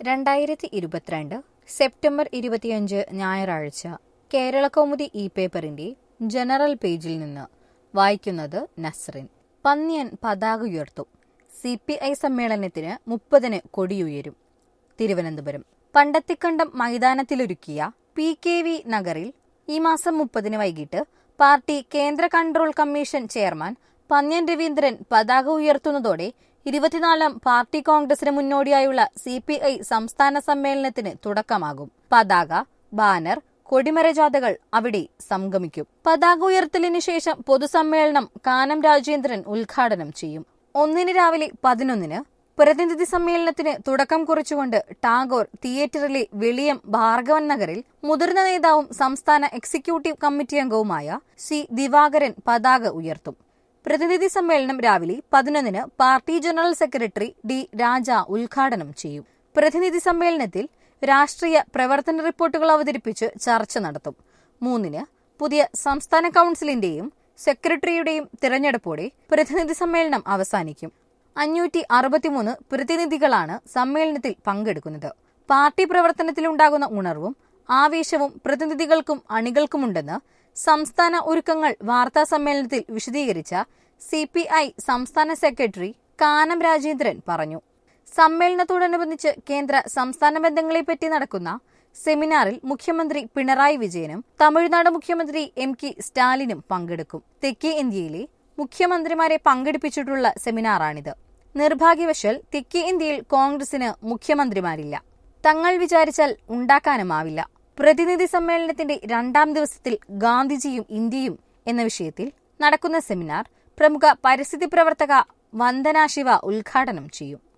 രണ്ടായിരത്തി ഇരുപത്തിരണ്ട് സെപ്റ്റംബർ ഇരുപത്തിയഞ്ച് ഞായറാഴ്ച കേരളകൗമുദി ഇ പേപ്പറിന്റെ ജനറൽ പേജിൽ നിന്ന് വായിക്കുന്നത് നസ്റിൻ പന്ന്യൻ പതാക ഉയർത്തും സി പി ഐ സമ്മേളനത്തിന് മുപ്പതിന് കൊടിയുയരും തിരുവനന്തപുരം പണ്ടത്തിക്കണ്ടം മൈതാനത്തിലൊരുക്കിയ പി കെ വി നഗറിൽ ഈ മാസം മുപ്പതിന് വൈകിട്ട് പാർട്ടി കേന്ദ്ര control commission chairman Pannian Raveendran പതാക ഉയർത്തുന്നതോടെ ഇരുപത്തിനാലാം പാർട്ടി കോൺഗ്രസിന് മുന്നോടിയായുള്ള സി പി ഐ സംസ്ഥാന സമ്മേളനത്തിന് തുടക്കമാകും പതാക ബാനർ കൊടിമര ജാഥകൾ അവിടെ സംഗമിക്കും പതാക ഉയർത്തലിന് ശേഷം പൊതുസമ്മേളനം കാനം രാജേന്ദ്രൻ ഉദ്ഘാടനം ചെയ്യും ഒന്നിന് രാവിലെ പതിനൊന്നിന് പ്രതിനിധി സമ്മേളനത്തിന് തുടക്കം കുറിച്ചുകൊണ്ട് ടാഗോർ തിയേറ്ററിലെ വെളിയം ഭാർഗവൻ നഗറിൽ മുതിർന്ന നേതാവും സംസ്ഥാന എക്സിക്യൂട്ടീവ് കമ്മിറ്റി അംഗവുമായ സി ദിവാകരൻ പതാക ഉയർത്തും പ്രതിനിധി സമ്മേളനം രാവിലെ പതിനൊന്നിന് party general secretary D Raja ഉദ്ഘാടനം ചെയ്യും പ്രതിനിധി സമ്മേളനത്തിൽ രാഷ്ട്രീയ പ്രവർത്തന റിപ്പോർട്ടുകൾ അവതരിപ്പിച്ച് ചർച്ച നടത്തും മൂന്നിന് പുതിയ സംസ്ഥാന കൌൺസിലിന്റെയും സെക്രട്ടറിയുടെയും തിരഞ്ഞെടുപ്പോടെ പ്രതിനിധി സമ്മേളനം അവസാനിക്കും അഞ്ഞൂറ്റി അറുപത്തിമൂന്ന് പ്രതിനിധികളാണ് സമ്മേളനത്തിൽ പങ്കെടുക്കുന്നത് പാർട്ടി പ്രവർത്തനത്തിലുണ്ടാകുന്ന ഉണർവും ആവേശവും പ്രതിനിധികൾക്കും അണികൾക്കുമുണ്ടെന്ന് സംസ്ഥാന ഒരുക്കങ്ങൾ വാർത്താ സമ്മേളനത്തിൽ വിശദീകരിച്ച സി പി ഐ സംസ്ഥാന സെക്രട്ടറി കാനം രാജേന്ദ്രൻ പറഞ്ഞു സമ്മേളനത്തോടനുബന്ധിച്ച് കേന്ദ്ര സംസ്ഥാന ബന്ധങ്ങളെപ്പറ്റി നടക്കുന്ന സെമിനാറിൽ മുഖ്യമന്ത്രി പിണറായി വിജയനും തമിഴ്നാട് മുഖ്യമന്ത്രി എം കെ സ്റ്റാലിനും പങ്കെടുക്കും തെക്കേ ഇന്ത്യയിലെ മുഖ്യമന്ത്രിമാരെ പങ്കെടുപ്പിച്ചിട്ടുള്ള സെമിനാറാണിത് നിർഭാഗ്യവശാൽ തെക്കേ ഇന്ത്യയിൽ കോൺഗ്രസിന് മുഖ്യമന്ത്രിമാരില്ല തങ്ങൾ വിചാരിച്ചാൽ ഉണ്ടാക്കാനുമാവില്ല പ്രതിനിധി സമ്മേളനത്തിന്റെ രണ്ടാം ദിവസത്തിൽ ഗാന്ധിജിയും ഇന്ത്യയും എന്ന വിഷയത്തിൽ നടക്കുന്ന സെമിനാർ പ്രമുഖ പരിസ്ഥിതി പ്രവർത്തക വന്ദന ശിവ ഉദ്ഘാടനം ചെയ്യും